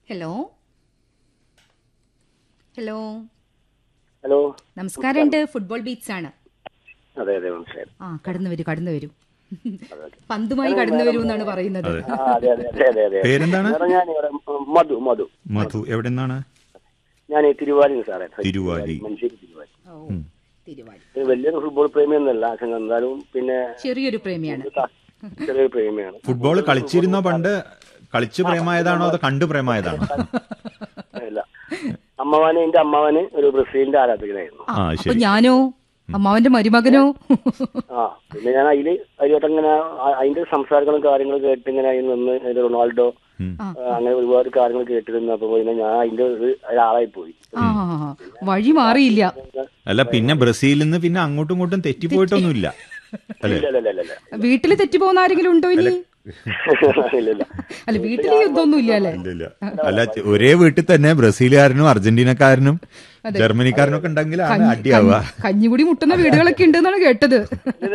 Hello hello hello നമസ്കാരമുണ്ട് football beats ആണ് അതെ അതെ മനസ്സിലായി ആ കടന്നു വരൂ കടന്നു വരൂ പന്തുമായി കടന്നു വരൂ എന്നാണ് പറയുന്നത് ആ അതെ അതെ അതെ അതെ അതെ പേരെന്താണ് സാറേ ഞാൻ ഇവിടെ മധു മധു മധു എവിടെ നിന്നാണ് ഞാൻ തിരുവാലി സാറേ തിരുവാലി. മനുഷ്യരി തിരുവാലി ഓ തിരുവാലി ഒരു വലിയൊരു ഫുട്ബോൾ പ്രേമിയൊന്നുമല്ല പക്ഷെ എന്തായാലും പിന്നെ ചെറിയൊരു പ്രേമിയാണ് ചെറിയൊരു പ്രേമിയാണ് ഫുട്ബോൾ കളിച്ചിരുന്നോ പണ്ട് കളിച്ചു പ്രേമായതാണോ അതോ കണ്ടു പ്രേമായതാണോ ഇല്ല അമ്മവാന് എന്റെ അമ്മവാന് ഒരു ബ്രസീലിന്റെ ആരാധകനായിരുന്നു ആ അപ്പൊ ശരി ഞാനോ അമ്മാവന്റെ മരുമകനോ ആ പിന്നെ ഞാൻ അതില് അതിലോട്ട് അങ്ങനെ അതിന്റെ സംസാരങ്ങളും കാര്യങ്ങളും കേട്ട് ഇങ്ങനെ അതിൽ നിന്ന് അതിന്റെ റൊണാൾഡോ ഉം. ആ, അങ്ങനെ ഒരുപാട് കാര്യങ്ങൾ കേട്ടിരുന്നു അപ്പൊ പിന്നെ ഞാൻ അതിന്റെ ഒരു ഒരാളായി പോയി ആ വഴി മാറിയില്ല അല്ല പിന്നെ ബ്രസീലിൽ നിന്ന് പിന്നെ അങ്ങോട്ടും ഇങ്ങോട്ടും തെറ്റിപ്പോയിട്ടൊന്നുമില്ല അല്ലെ ഇല്ല ഇല്ല ഇല്ല ഇല്ല വീട്ടിൽ തെറ്റിപ്പോകുന്ന ആരെങ്കിലും ഉണ്ടോ ഇനി ഇല്ല ഇല്ല അല്ല വീട്ടിൽ യുദ്ധമൊന്നും ഇല്ല അല്ലേ ഇല്ല അല്ല ചെ- ഒരേ വീട്ടിൽ തന്നെ ബ്രസീലുകാരനും അർജന്റീനക്കാരനും ജർമ്മനിക്കാരനും ഒക്കെ ഉണ്ടെങ്കിലാണ് അടിയാവുക കഞ്ഞികുടി മുട്ടുന്ന വീടുകളൊക്കെ ഉണ്ടെന്നാണ് കേട്ടത്